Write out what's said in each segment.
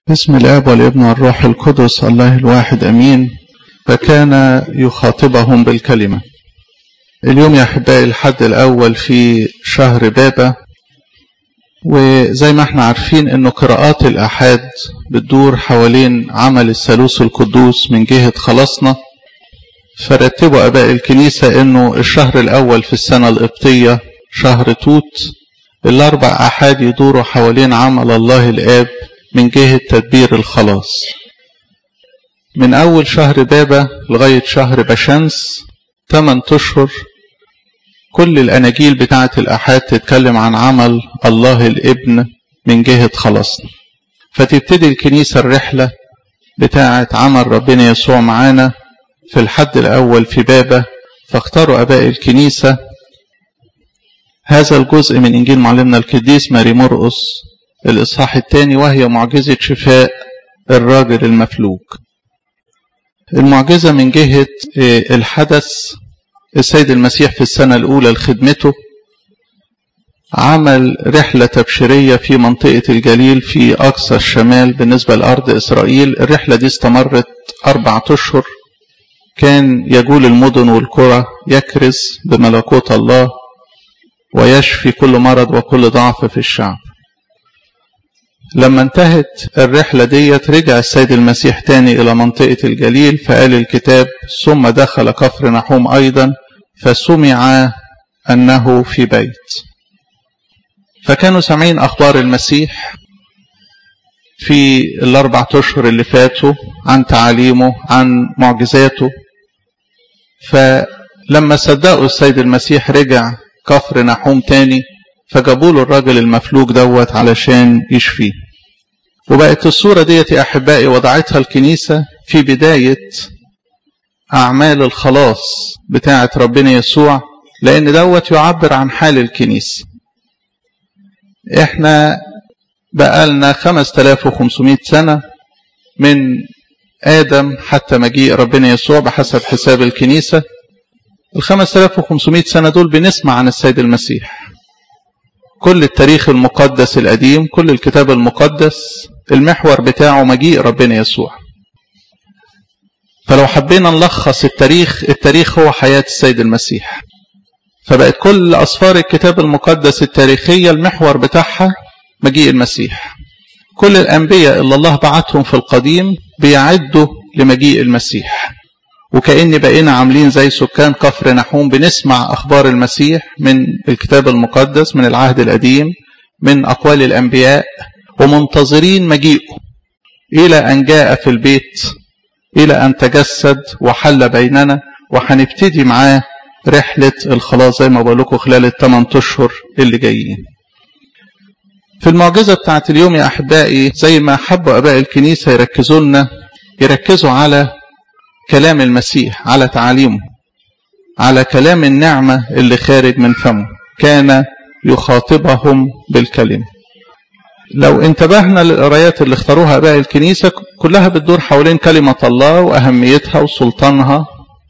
بسم الاب والابن والروح القدس الله الواحد امين فكان يخاطبهم بالكلمه اليوم يا احبائي الحد الاول في شهر بابا وزي ما احنا عارفين انه قراءات الاحاد بتدور حوالين عمل الثالوث القدوس من جهه خلاصنا فرتبوا اباء الكنيسه انه الشهر الاول في السنه القبطيه شهر توت الاربع احاد يدوروا حوالين عمل الله الاب من جهة تدبير الخلاص من أول شهر بابا لغاية شهر بشمس 8 أشهر كل الأناجيل بتاعة الأحاد تتكلم عن عمل الله الابن من جهة خلاصنا فتبتدي الكنيسة الرحلة بتاعة عمل ربنا يسوع معانا في الحد الأول في بابا فاختاروا أباء الكنيسة هذا الجزء من إنجيل معلمنا القديس ماري مرقس الإصحاح الثاني وهي معجزة شفاء الراجل المفلوج المعجزة من جهة الحدث السيد المسيح في السنة الأولى لخدمته عمل رحلة تبشيرية في منطقة الجليل في أقصى الشمال بالنسبة لأرض إسرائيل الرحلة دي استمرت أربعة أشهر كان يجول المدن والقرى يكرز بملكوت الله ويشفي كل مرض وكل ضعف في الشعب لما انتهت الرحلة ديت رجع السيد المسيح تاني إلى منطقة الجليل فقال الكتاب ثم دخل كفر نحوم أيضا فسمع أنه في بيت فكانوا سامعين أخبار المسيح في الأربع أشهر اللي فاتوا عن تعاليمه عن معجزاته فلما صدقوا السيد المسيح رجع كفر نحوم تاني فجابوا له الراجل المفلوج دوت علشان يشفيه وبقت الصورة ديت يا أحبائي وضعتها الكنيسة في بداية أعمال الخلاص بتاعة ربنا يسوع لأن دوت يعبر عن حال الكنيسة احنا بقالنا 5500 سنة من آدم حتى مجيء ربنا يسوع بحسب حساب الكنيسة ال 5500 سنة دول بنسمع عن السيد المسيح كل التاريخ المقدس القديم كل الكتاب المقدس المحور بتاعه مجيء ربنا يسوع فلو حبينا نلخص التاريخ التاريخ هو حياة السيد المسيح فبقت كل أسفار الكتاب المقدس التاريخية المحور بتاعها مجيء المسيح كل الأنبياء اللي الله بعتهم في القديم بيعدوا لمجيء المسيح وكأن بقينا عاملين زي سكان كفر نحوم بنسمع أخبار المسيح من الكتاب المقدس من العهد القديم من أقوال الأنبياء ومنتظرين مجيئه إلى أن جاء في البيت إلى أن تجسد وحل بيننا وهنبتدي معاه رحلة الخلاص زي ما بقول لكم خلال الثمان أشهر اللي جايين. في المعجزة بتاعت اليوم يا أحبائي زي ما حبوا أباء الكنيسة يركزوا لنا يركزوا على كلام المسيح على تعاليمه على كلام النعمة اللي خارج من فمه كان يخاطبهم بالكلمة لو انتبهنا للقرايات اللي اختاروها اباء الكنيسة كلها بتدور حوالين كلمة الله وأهميتها وسلطانها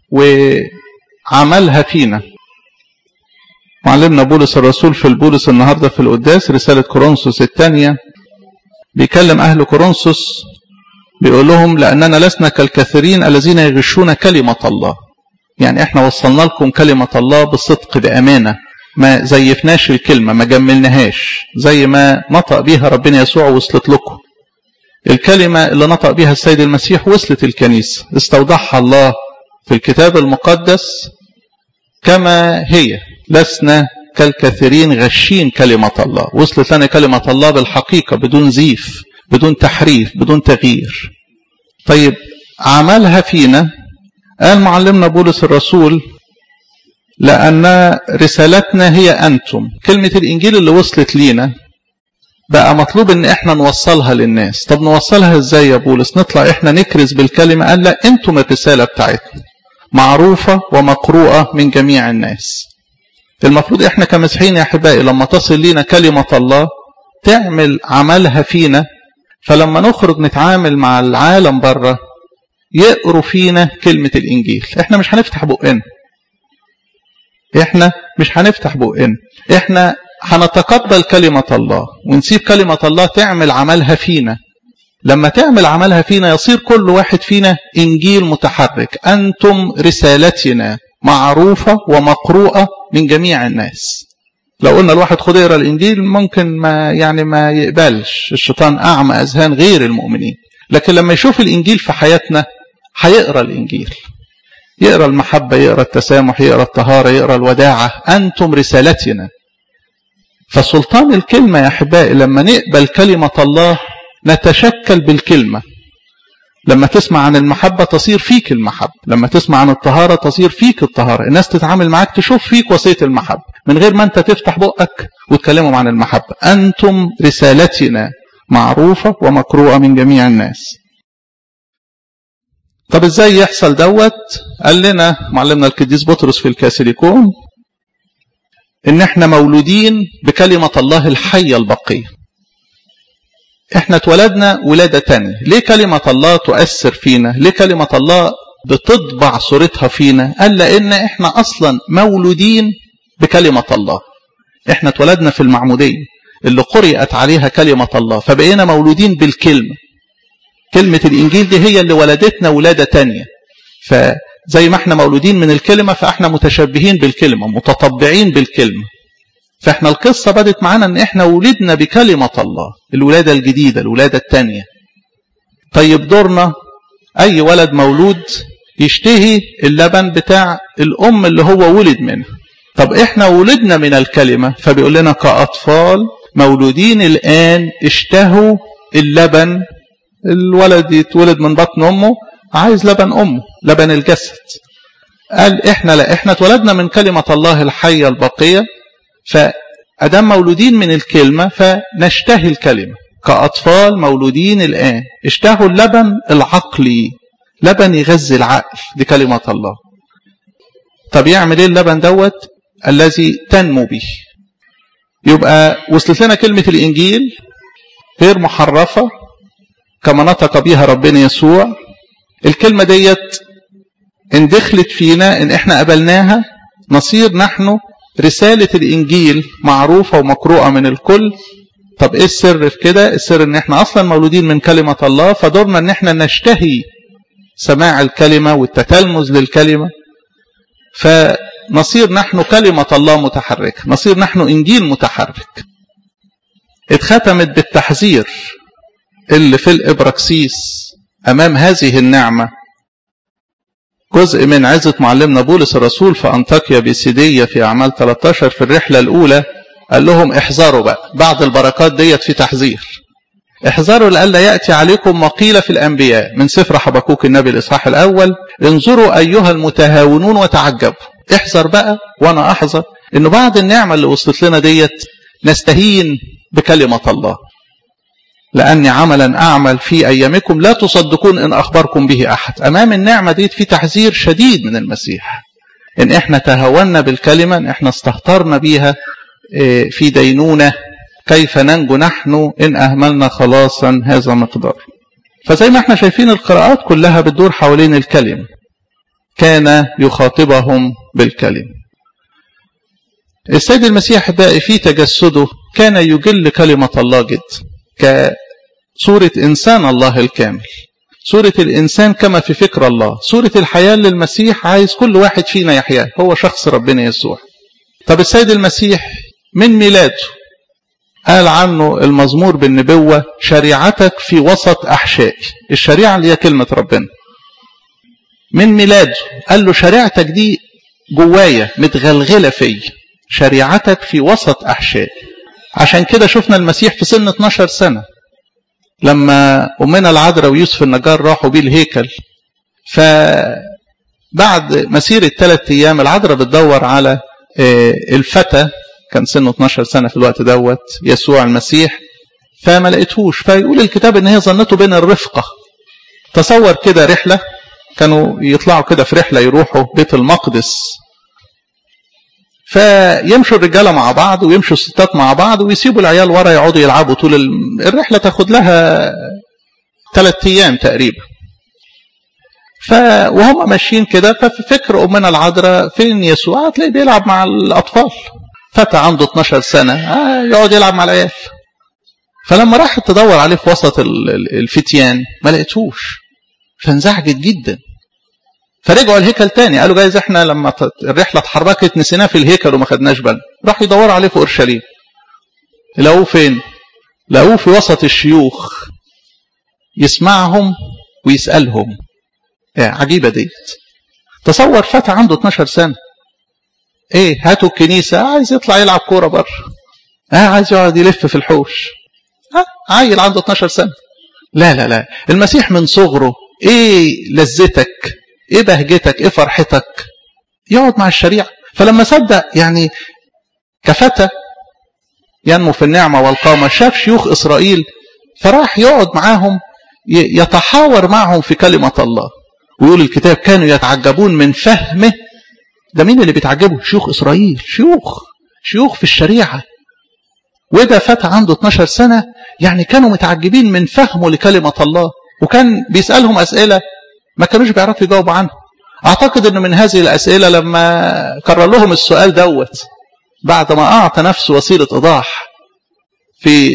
وعملها فينا معلمنا بولس الرسول في البولس النهاردة في القداس رسالة كورنثوس الثانية بيكلم أهل كورنثوس بيقول لهم لأننا لسنا كالكثيرين الذين يغشون كلمة الله يعني احنا وصلنا لكم كلمة الله بصدق بأمانة ما زيفناش الكلمة ما جملناهاش زي ما نطق بيها ربنا يسوع وصلت لكم الكلمة اللي نطق بيها السيد المسيح وصلت الكنيسة استودعها الله في الكتاب المقدس كما هي لسنا كالكثيرين غشين كلمة الله وصلت لنا كلمة الله بالحقيقة بدون زيف بدون تحريف بدون تغيير طيب عملها فينا قال معلمنا بولس الرسول لأن رسالتنا هي أنتم كلمة الإنجيل اللي وصلت لينا بقى مطلوب ان احنا نوصلها للناس طب نوصلها ازاي يا بولس نطلع احنا نكرز بالكلمة قال لا انتم الرسالة بتاعتنا معروفة ومقروءة من جميع الناس المفروض احنا كمسيحيين يا احبائي لما تصل لينا كلمة الله تعمل عملها فينا فلما نخرج نتعامل مع العالم بره يقروا فينا كلمة الإنجيل احنا مش هنفتح بقنا احنا مش هنفتح بقنا احنا هنتقبل كلمة الله ونسيب كلمة الله تعمل عملها فينا لما تعمل عملها فينا يصير كل واحد فينا إنجيل متحرك أنتم رسالتنا معروفة ومقروءة من جميع الناس لو قلنا الواحد خد يقرا الانجيل ممكن ما يعني ما يقبلش الشيطان اعمى اذهان غير المؤمنين لكن لما يشوف الانجيل في حياتنا هيقرا الانجيل يقرا المحبه يقرا التسامح يقرا الطهاره يقرا الوداعه انتم رسالتنا فسلطان الكلمه يا احبائي لما نقبل كلمه الله نتشكل بالكلمه لما تسمع عن المحبة تصير فيك المحبة لما تسمع عن الطهارة تصير فيك الطهارة الناس تتعامل معاك تشوف فيك وصية المحبة من غير ما انت تفتح بقك وتكلمهم عن المحبة أنتم رسالتنا معروفة ومقروءة من جميع الناس طب ازاي يحصل دوت قال لنا معلمنا القديس بطرس في الكاسيليكون ان احنا مولودين بكلمة الله الحية البقية احنا اتولدنا ولادة تانية ليه كلمة الله تؤثر فينا ليه كلمة الله بتطبع صورتها فينا قال لان احنا اصلا مولودين بكلمة الله احنا اتولدنا في المعمودية اللي قرئت عليها كلمة الله فبقينا مولودين بالكلمة كلمة الانجيل دي هي اللي ولدتنا ولادة تانية فزي ما احنا مولودين من الكلمة فاحنا متشبهين بالكلمة متطبعين بالكلمة فاحنا القصة بدت معانا ان احنا ولدنا بكلمة الله الولادة الجديدة الولادة التانية طيب دورنا اي ولد مولود يشتهي اللبن بتاع الام اللي هو ولد منها طب احنا ولدنا من الكلمة فبيقول لنا كأطفال مولودين الآن اشتهوا اللبن الولد يتولد من بطن أمه عايز لبن أمه لبن الجسد قال احنا لا احنا اتولدنا من كلمة الله الحية البقية فأدام مولودين من الكلمة فنشتهي الكلمة كأطفال مولودين الآن اشتهوا اللبن العقلي لبن يغذي العقل دي كلمة الله طب يعمل ايه اللبن دوت الذي تنمو به يبقى وصلت لنا كلمة الإنجيل غير محرفة كما نطق بها ربنا يسوع الكلمة ديت إن دخلت فينا إن إحنا قبلناها نصير نحن رسالة الإنجيل معروفة ومقروءة من الكل طب إيه السر في كده السر إن إحنا أصلا مولودين من كلمة الله فدورنا إن إحنا نشتهي سماع الكلمة والتتلمذ للكلمة فنصير نحن كلمة الله متحركة نصير نحن إنجيل متحرك اتختمت بالتحذير اللي في الإبراكسيس أمام هذه النعمة جزء من عزة معلمنا بولس الرسول في أنطاكيا بيسيدية في أعمال 13 في الرحلة الأولى قال لهم احذروا بقى بعد البركات ديت في تحذير احذروا لئلا يأتي عليكم مقيلة في الأنبياء من سفر حبكوك النبي الإصحاح الأول انظروا أيها المتهاونون وتعجبوا احذر بقى وأنا أحذر إنه بعد النعمة اللي وصلت لنا ديت نستهين بكلمة الله لأني عملا أعمل في أيامكم لا تصدقون إن أخبركم به أحد أمام النعمة ديت في تحذير شديد من المسيح إن إحنا تهاونا بالكلمة إن إحنا استهترنا بيها في دينونة كيف ننجو نحن إن أهملنا خلاصا هذا مقدار فزي ما احنا شايفين القراءات كلها بتدور حوالين الكلمة كان يخاطبهم بالكلمة السيد المسيح بقى في تجسده كان يجل كلمة الله جدا كصورة إنسان الله الكامل صورة الإنسان كما في فكر الله صورة الحياة للمسيح عايز كل واحد فينا يحياه هو شخص ربنا يسوع طب السيد المسيح من ميلاده قال عنه المزمور بالنبوة شريعتك في وسط أحشائي الشريعة اللي هي كلمة ربنا من ميلاده قال له شريعتك دي جوايا متغلغلة في شريعتك في وسط أحشائي عشان كده شفنا المسيح في سن 12 سنة لما أمنا العذراء ويوسف النجار راحوا بيه الهيكل فبعد مسيرة ثلاث أيام العذراء بتدور على الفتى كان سنه 12 سنة في الوقت دوت يسوع المسيح فما لقيتهوش فيقول الكتاب ان هي ظنته بين الرفقة تصور كده رحلة كانوا يطلعوا كده في رحلة يروحوا بيت المقدس فيمشوا الرجاله مع بعض ويمشوا الستات مع بعض ويسيبوا العيال ورا يقعدوا يلعبوا طول الرحله تاخد لها ثلاث ايام تقريبا ف وهم ماشيين كده ففي فكر امنا العذراء فين يسوع هتلاقيه بيلعب مع الاطفال فتى عنده 12 سنه آه يقعد يلعب مع العيال فلما راحت تدور عليه في وسط الفتيان ما لقيتهوش فانزعجت جدا فرجعوا الهيكل تاني قالوا جايز احنا لما الرحله اتحركت نسيناه في الهيكل وما خدناش بالنا راحوا يدوروا عليه في اورشليم لقوه فين لقوه في وسط الشيوخ يسمعهم ويسالهم عجيبه ديت تصور فتى عنده 12 سنه ايه هاتوا الكنيسه عايز يطلع يلعب كوره بره اه عايز يقعد يلف في الحوش اه عيل عنده 12 سنه لا لا لا المسيح من صغره ايه لذتك ايه بهجتك ايه فرحتك يقعد مع الشريعه فلما صدق يعني كفتى ينمو في النعمه والقامه شاف شيوخ اسرائيل فراح يقعد معاهم يتحاور معهم في كلمه الله ويقول الكتاب كانوا يتعجبون من فهمه ده مين اللي بيتعجبوا شيوخ إسرائيل شيوخ شيوخ في الشريعة وده فتى عنده 12 سنة يعني كانوا متعجبين من فهمه لكلمة الله وكان بيسألهم أسئلة ما كانوش بيعرفوا يجاوبوا عنها أعتقد أنه من هذه الأسئلة لما كرر لهم السؤال دوت بعد ما أعطى نفسه وسيلة إيضاح في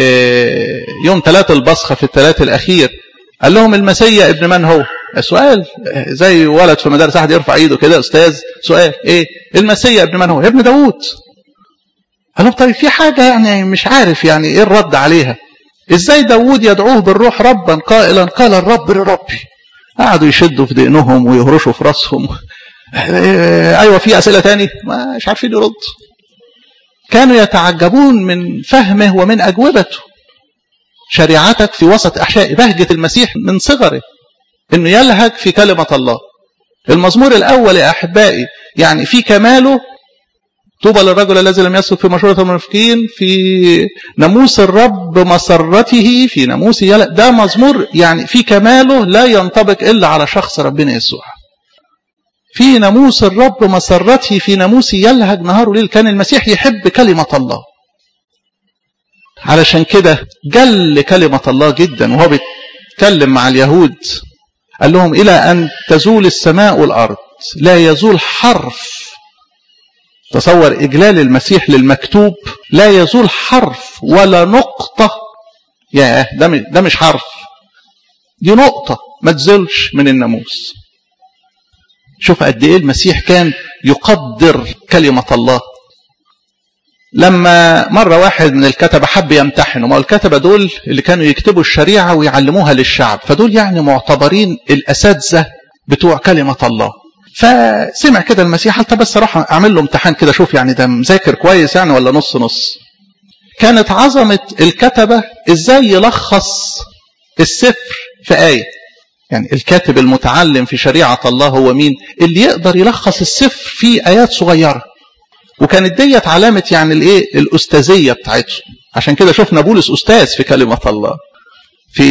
يوم ثلاثة البصخة في الثلاث الأخير قال لهم المسيا ابن من هو سؤال زي ولد في مدارس احد يرفع ايده كده استاذ سؤال ايه المسيا ابن من هو ابن داوود قال لهم طيب في حاجه يعني مش عارف يعني ايه الرد عليها ازاي داوود يدعوه بالروح ربا قائلا قال الرب لربي قعدوا يشدوا في دقنهم ويهرشوا في راسهم ايوه في اسئله تاني مش عارفين يردوا كانوا يتعجبون من فهمه ومن اجوبته شريعتك في وسط احشاء بهجه المسيح من صغره انه يلهج في كلمة الله المزمور الاول يا احبائي يعني في كماله طوبى للرجل الذي لم يسلك في مشورة المنافقين في ناموس الرب مسرته في ناموس يلق ده مزمور يعني في كماله لا ينطبق الا على شخص ربنا يسوع في ناموس الرب مسرته في ناموس يلهج نهار وليل كان المسيح يحب كلمة الله علشان كده جل كلمة الله جدا وهو بيتكلم مع اليهود قال لهم إلى أن تزول السماء والأرض لا يزول حرف تصور إجلال المسيح للمكتوب لا يزول حرف ولا نقطة يا ده ده مش حرف دي نقطة ما تزولش من الناموس شوف قد إيه المسيح كان يقدر كلمة الله لما مرة واحد من الكتبة حب يمتحنوا ما الكتبة دول اللي كانوا يكتبوا الشريعة ويعلموها للشعب فدول يعني معتبرين الأساتذة بتوع كلمة الله فسمع كده المسيح قال طب بس اروح اعمل له امتحان كده شوف يعني ده مذاكر كويس يعني ولا نص نص كانت عظمة الكتبة ازاي يلخص السفر في آية يعني الكاتب المتعلم في شريعة الله هو مين اللي يقدر يلخص السفر في آيات صغيرة وكانت ديت علامة يعني الايه الأستاذية بتاعته عشان كده شفنا بولس أستاذ في كلمة الله في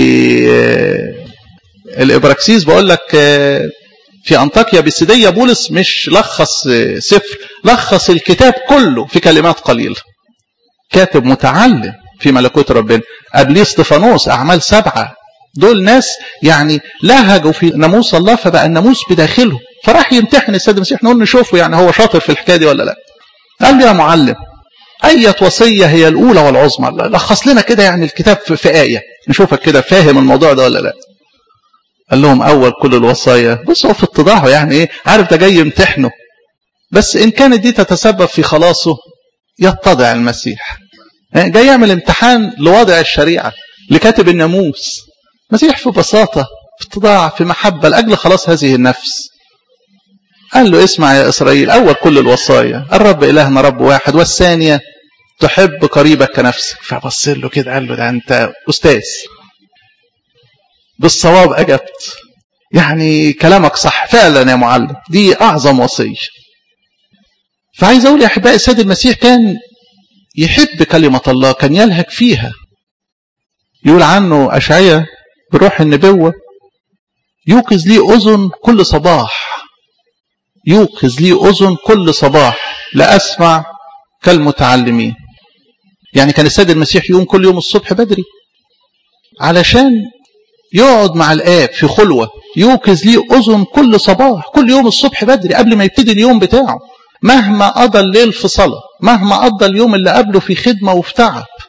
الإبراكسيس بقول لك في أنطاكيا بالسدية بولس مش لخص سفر لخص الكتاب كله في كلمات قليلة كاتب متعلم في ملكوت ربنا قبليه استفانوس أعمال سبعة دول ناس يعني لهجوا في ناموس الله فبقى الناموس بداخله فراح يمتحن السيد المسيح نقول نشوفه يعني هو شاطر في الحكايه دي ولا لا قال لي يا معلم أية وصية هي الأولى والعظمى لخص لنا كده يعني الكتاب في آية نشوفك كده فاهم الموضوع ده ولا لا قال لهم أول كل الوصايا بص هو في اتضاحه يعني إيه عارف ده جاي يمتحنه بس إن كانت دي تتسبب في خلاصه يتضع المسيح جاي يعمل امتحان لوضع الشريعة لكاتب الناموس مسيح في بساطة في اتضاع في محبة لأجل خلاص هذه النفس قال له اسمع يا إسرائيل أول كل الوصايا الرب إلهنا رب واحد والثانية تحب قريبك كنفسك فبص له كده قال له ده أنت أستاذ بالصواب أجبت يعني كلامك صح فعلا يا معلم دي أعظم وصية فعايز أقول يا أحبائي السيد المسيح كان يحب كلمة الله كان يلهج فيها يقول عنه أشعية بروح النبوة يوقظ لي أذن كل صباح يوقظ لي أذن كل صباح لأسمع كالمتعلمين يعني كان السيد المسيح يقوم كل يوم الصبح بدري علشان يقعد مع الآب في خلوة يوقظ لي أذن كل صباح كل يوم الصبح بدري قبل ما يبتدي اليوم بتاعه مهما قضى الليل في صلاة مهما قضى اليوم اللي قبله في خدمة وفي تعب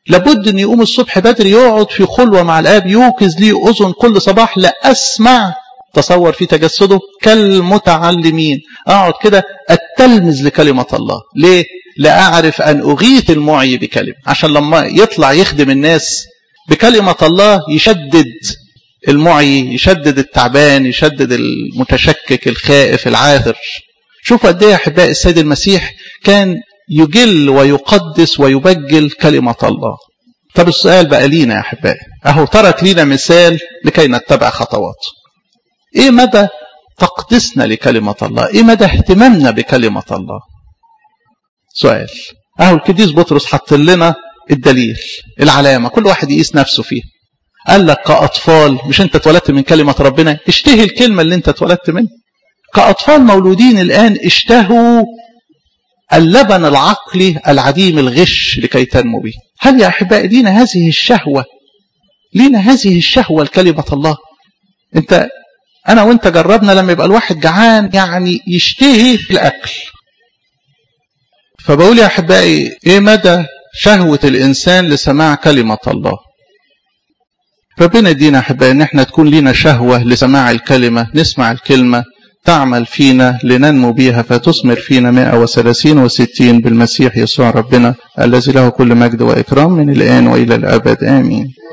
لابد ان يقوم الصبح بدري يقعد في خلوة مع الآب يوكز لي أذن كل صباح لأسمع تصور في تجسده كالمتعلمين أقعد كده أتلمذ لكلمة الله ليه؟ لأعرف أن أغيث المعي بكلمة عشان لما يطلع يخدم الناس بكلمة الله يشدد المعي يشدد التعبان يشدد المتشكك الخائف العاثر شوفوا قد ايه يا احبائي السيد المسيح كان يجل ويقدس ويبجل كلمة الله طب السؤال بقى لينا يا احبائي اهو ترك لينا مثال لكي نتبع خطواته ايه مدى تقديسنا لكلمة الله ايه مدى اهتمامنا بكلمة الله سؤال اهو القديس بطرس حط لنا الدليل العلامة كل واحد يقيس نفسه فيه قال لك كأطفال مش انت اتولدت من كلمة ربنا اشتهي الكلمة اللي انت اتولدت منها كأطفال مولودين الآن اشتهوا اللبن العقلي العديم الغش لكي تنمو به هل يا أحبائي لينا هذه الشهوة لينا هذه الشهوة لكلمة الله انت أنا وانت جربنا لما يبقى الواحد جعان يعني يشتهي الأكل فبقول يا أحبائي إيه مدى شهوة الإنسان لسماع كلمة الله ربنا يدينا أحبائي إن احنا تكون لينا شهوة لسماع الكلمة نسمع الكلمة تعمل فينا لننمو بها فتثمر فينا 130 وستين بالمسيح يسوع ربنا الذي له كل مجد وإكرام من الآن وإلى الأبد آمين